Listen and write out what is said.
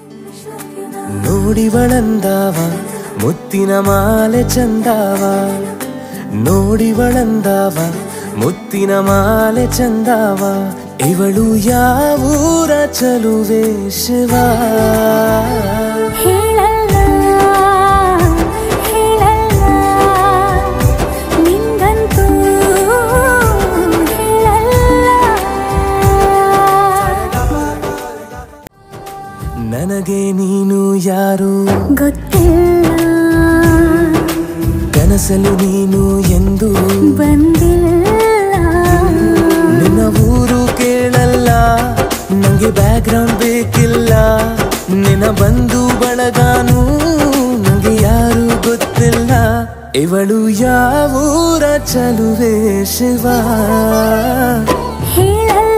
ನೋಡಿವಳಂದಾವ ಮುತ್ತಿನ ಮಾಲೆ ಚಂದಾವ ನೋಡಿವಳಂದಾವ ಮುತ್ತಿನ ಮಾಲೆ ಚಂದಾವ ಇವಳು ಯಾವೂರ ಚಲುವೆ ಶಿವ ಹೇಳಲ್ಲ ಹೇಳಲ್ಲ ನಿಂಗಂತೂ ಹೇಳಲ್ಲ ನನಗೆ ನೀನು ಯಾರು ಗೊತ್ತಿಲ್ಲ ಕನಸಲು ನೀನು ಎಂದು ಬಂದಿಲ್ಲ ನಿನ್ನ ಊರು ಕೇಳಲ್ಲ ನಂಗೆ ಬ್ಯಾಕ್ಗ್ರೌಂಡ್ ಬೇಕಿಲ್ಲ ನಿನ್ನ ಬಂಧು ಬಳಗಾನು ನಂಗೆ ಯಾರು ಗೊತ್ತಿಲ್ಲ ಇವಳು ಯಾವೂರ ಚಲುವೆ ಶಿವ ಹೇಳಲ್ಲ